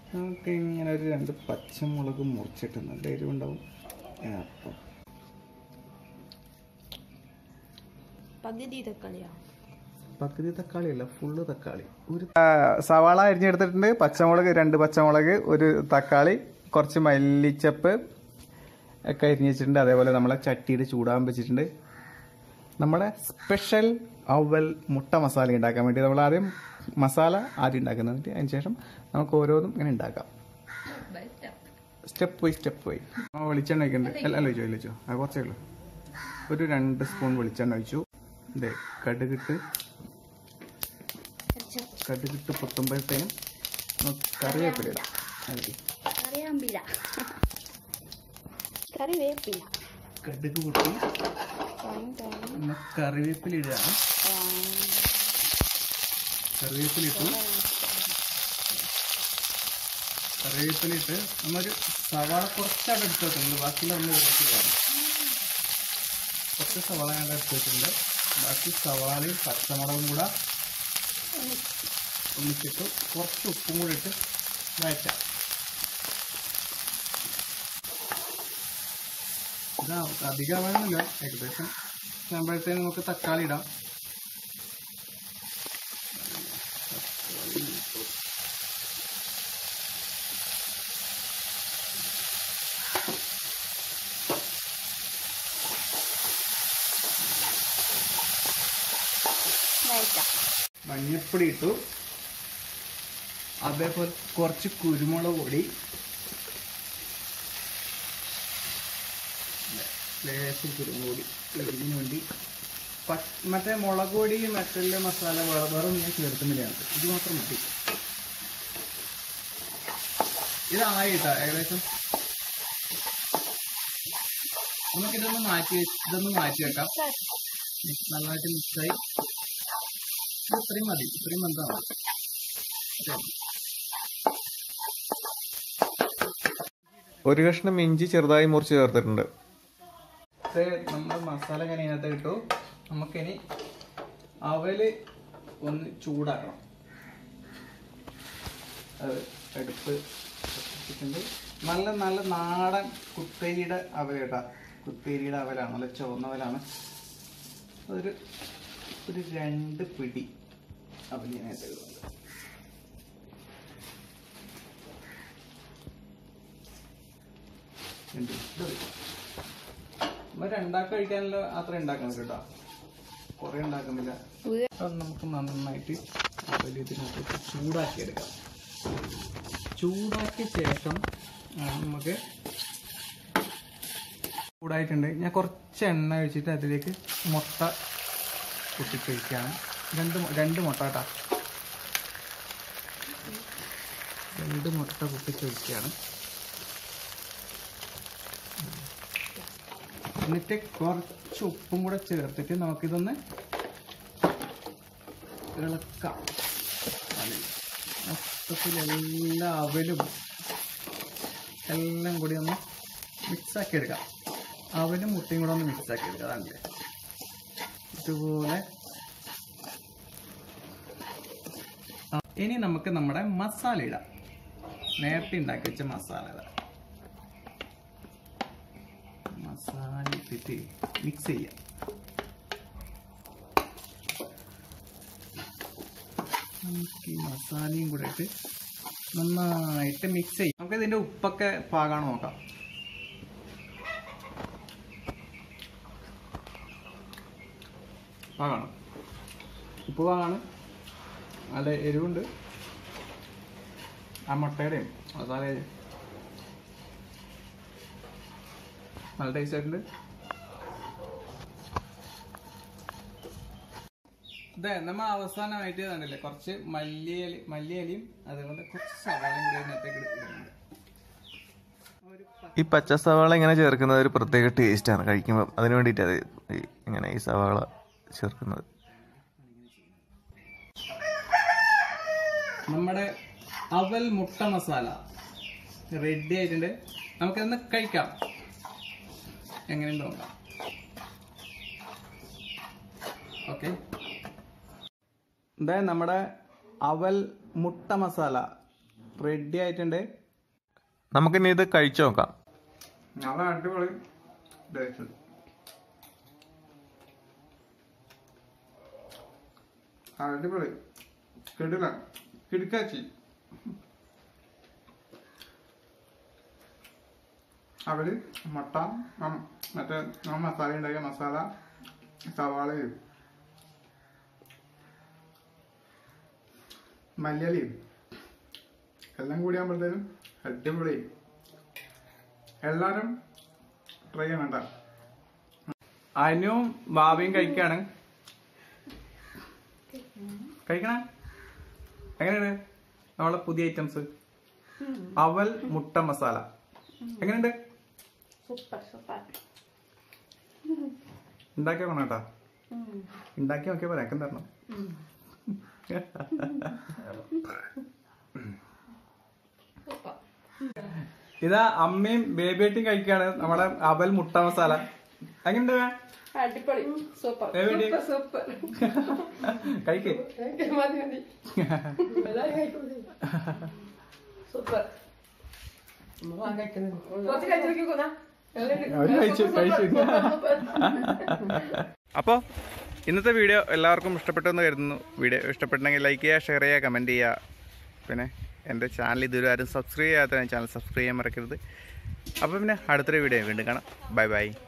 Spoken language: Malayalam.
നമുക്ക് ഇങ്ങനെ ഒരു രണ്ട് പച്ചമുളക് മുറിച്ചിട്ട് നല്ല എരിവുണ്ടാവും അപ്പം പകുതി തക്കാളിയാ പകുതി തക്കാളി അല്ല ഫുള്ള് തക്കാളി ഒരു സവാള അരിഞ്ഞെടുത്തിട്ടുണ്ട് പച്ചമുളക് രണ്ട് പച്ചമുളക് ഒരു തക്കാളി കുറച്ച് മല്ലിച്ചപ്പ് ഒക്കെ അരിഞ്ഞ് വെച്ചിട്ടുണ്ട് അതേപോലെ നമ്മളെ ചട്ടിയിൽ ചൂടാൻ വെച്ചിട്ടുണ്ട് നമ്മുടെ സ്പെഷ്യൽ അവൽ മുട്ട മസാല ഉണ്ടാക്കാൻ വേണ്ടി നമ്മൾ ആദ്യം മസാല ആദ്യം ഉണ്ടാക്കുന്നുണ്ട് അതിന് ശേഷം നമുക്ക് ഓരോന്നും ഇങ്ങനെ ഉണ്ടാക്കാം സ്റ്റെപ്പ് ബൈ സ്റ്റെപ്പ് ബൈ ആ വെളിച്ചെണ്ണ ഒഴിക്കുന്നുണ്ട് അല്ല അല്ല ഒഴിച്ചോ അല്ല ഒഴിച്ചോ ആ കുറച്ചേ ഉള്ളൂ ഒരു രണ്ട് സ്പൂൺ വെളിച്ചെണ്ണ ഒഴിച്ചു ഇതേ കടുകിട്ട് കടുകിട്ട് പൊട്ടുമ്പോഴത്തേനും നമുക്ക് കറിവേപ്പില ഇടാം അതിലേക്ക്. കറിയാമ്പില കറിവേപ്പില കടുക് പൊട്ടി നമ്മൾ കറിവേപ്പില ഇടുകയാണ് കറിവേപ്പില ഇട്ടു കറിവേപ്പില ഇട്ട് നമ്മൊരു സവാള കുറച്ചായിട്ട് എടുത്ത് വെക്കുന്നുണ്ട് ബാക്കിയുള്ള നമ്മൾ ഇതിലേക്ക് ഇടാം കുറച്ച് സവാള ഞാൻ എടുത്ത് വെച്ചിട്ടുണ്ട് ബാക്കി സവാളയും പച്ചമുളകും കൂടെ ഒന്നിച്ചിട്ട് കുറച്ച് ഉപ്പും കൂടി ഇട്ട് വഴറ്റാം ഇതാ അധികം ആവാനൊന്നുമില്ല ഏകദേശം ആകുമ്പോഴത്തേനും നമുക്ക് തക്കാളി ഇടാം മഞ്ഞപ്പൊടി ഇട്ടു അതേപോലെ കുറച്ച് കുരുമുളക് പൊടി ലേശം കുരുമുളക് പൊടി ഇതിന് വേണ്ടി പ- മറ്റേ മുളക് പൊടി മറ്റുള്ള മസാല വേറെ വേറെ ഒന്നും ഞാൻ ചേർക്കുന്നില്ല അതിനകത്ത്. ഇത് മാത്രം മതി ഇതായിട്ടാ ഏകദേശം നമുക്കിതൊന്ന് മാറ്റി വെ- ഇതൊന്ന് മാറ്റി വെക്കാം നന്നായിട്ട് മിക്സായി ഇത് ഇത്രയും മതി ഇത്രയും ബന്ധം മതി ഒരു കഷ്ണം ഇഞ്ചി ചെറുതായി മുറിച്ച് ചേർത്തിട്ടുണ്ട് നമ്മുടെ മസാല ഞാൻ ഇതിനകത്ത് ഇട്ടു നമുക്കിനി അവല് ഒന്ന് ചൂടാക്കണം അത് അടുപ്പ് കത്തിച്ചിട്ടുണ്ട് നല്ല നല്ല നാടൻ കുത്തേരിയുടെ അവല കേട്ടാ കുത്തേരിയുടെ അവലാണ് നല്ല ചുവന്നവലാണ് ഒരു ഒരു രണ്ട് പിടി അവലിനകത്ത് ഇടുന്നുണ്ട് രണ്ട് ഇത് മതി. നമ്മൾ രണ്ടാൾക്ക് കഴിക്കാനുള്ള അത്ര ഉണ്ടാക്കണം കേട്ടോ കുറെ ഉണ്ടാക്കുന്നില്ല അത് നമുക്ക് നന്നായിട്ട് അവല് ഇതിനകത്ത് ചൂടാക്കി എടുക്കാം ചൂടാക്കിയ ശേഷം ആണ് നമുക്ക് ചൂടായിട്ടുണ്ട് ഞാൻ കുറച്ച് എണ്ണ ഒഴിച്ചിട്ട് അതിലേക്ക് മുട്ട പൊട്ടിച്ചൊഴിക്കുകയാണ് രണ്ട് മു- രണ്ട് മുട്ട കേട്ടോ രണ്ട് മുട്ട പൊട്ടിച്ചൊഴിക്കുകയാണ് എന്നിട്ട് കുറച്ച് ഉപ്പും കൂടെ ചേർത്തിട്ട് നമുക്കിതൊന്ന് ഇളക്കാം അതിൽ മൊത്തത്തിൽ എല്ലാ അവലും എല്ലാം കൂടി ഒന്ന് മിക്സാക്കി എടുക്കാം അവലും മുട്ടയും കൂടെ ഒന്ന് മിക്സാക്കി എടുക്കാം അതാണല്ലേ ഇതുപോലെ ആ, ഇനി നമുക്ക് നമ്മുടെ മസാല ഇടാം നേരത്തെ ഉണ്ടാക്കി വെച്ച മസാല ഇടാം മസാല ഇട്ടിട്ട് മിക്സ് ചെയ്യാം നമുക്ക് ഈ മസാലയും കൂടെ ഇട്ട് നന്നായിട്ട് മിക്സ് ചെയ്യാം നമുക്ക് ഇതിന്റെ ഉപ്പൊക്കെ പാകാണ് നോക്കാം പാകാണ് ഉപ്പ് പാകാണ് നല്ല എരിവുണ്ട് ആ മുട്ടയുടെയും മസാലയും നല്ല ടേസ്റ്റ് ആയിട്ടുണ്ട് അതെ നമ്മ അവസാനമായിട്ട് കണ്ടില്ലേ കുറച്ച് മല്ലിയലി മല്ലിയലിയും അതുപോലെ കുറച്ച് സവാളയും കൂടി ഇതിനകത്തേക്ക് ഇടുന്നുണ്ട് ഈ പച്ച സവാള ഇങ്ങനെ ചേർക്കുന്നത് ഒരു പ്രത്യേക ടേസ്റ്റാണ് കഴിക്കുമ്പോൾ അതിന് വേണ്ടിയിട്ട് അത് ഈ ഇങ്ങനെ ഈ സവാള ചേർക്കുന്നത് നമ്മുടെ അവൽ മുട്ട മസാല റെഡി ആയിട്ടുണ്ട് നമുക്കതൊന്ന് കഴിക്കാം എങ്ങനെയുണ്ട് നോക്കാം ഓക്കെ ഇതാ നമ്മുടെ അവൽ മുട്ട മസാല റെഡി ആയിട്ടുണ്ട് നമുക്കിനി ഇത് കഴിച്ചു നോക്കാം നല്ല അടിപൊളി ടേസ്റ്റ് അടിപൊളി കിടില കിടുക്കാച്ചി അവര് മുട്ട ഉം, മറ്റേ ആ മസാല ഉണ്ടാക്കിയ മസാല സവാളയും മല്ലിയലയും എല്ലാം കൂടി ആകുമ്പോഴത്തേനും അടിപൊളി എല്ലാരും ട്രൈ ചെയ്യണം കേട്ടോ അനുവും ഭാവിയും കഴിക്കാണ് കഴിക്കണ എങ്ങനെയുണ്ട് നമ്മളെ പുതിയ ഐറ്റംസ് അവൽ മുട്ട മസാല എങ്ങനെയുണ്ട് സൂപ്പർ സൂപ്പർ ഉണ്ടാക്കിയ വേണം കേട്ടാ ഉണ്ടാക്കി നോക്കിയപ്പോ എനക്കും തരണം സൂപ്പർ ഇതാ അമ്മയും ബേബിയേട്ടും കഴിക്കാണ് നമ്മുടെ അവൽ മുട്ട മസാല എങ്ങനെയുണ്ട് വേ? അടിപൊളി സൂപ്പർ എവിടെ? സൂപ്പർ കഴിക്ക് സൂപ്പർ മതി മതി എല്ലാവരും കഴിക്കുന്നത് സൂപ്പർ കുറച്ച് കഴിച്ചു നോക്കിക്കോന്നാ അവര് കഴിച്ചു കഴിച്ചു അപ്പോൾ ഇന്നത്തെ വീഡിയോ എല്ലാവർക്കും ഇഷ്ടപ്പെട്ടെന്ന് കരുതുന്നു വീഡിയോ ഇഷ്ടപ്പെട്ടെങ്കിൽ ലൈക്ക് ചെയ്യുക ഷെയർ ചെയ്യുക കമൻറ്റ് ചെയ്യുക പിന്നെ എൻ്റെ ചാനൽ ഇതുവരെ ആരും സബ്സ്ക്രൈബ് ചെയ്യാത്ത ചാനൽ സബ്സ്ക്രൈബ് ചെയ്യാൻ മറക്കരുത് അപ്പോൾ പിന്നെ അടുത്തൊരു വീഡിയോ വീണ്ടും കാണാം ബൈ ബൈ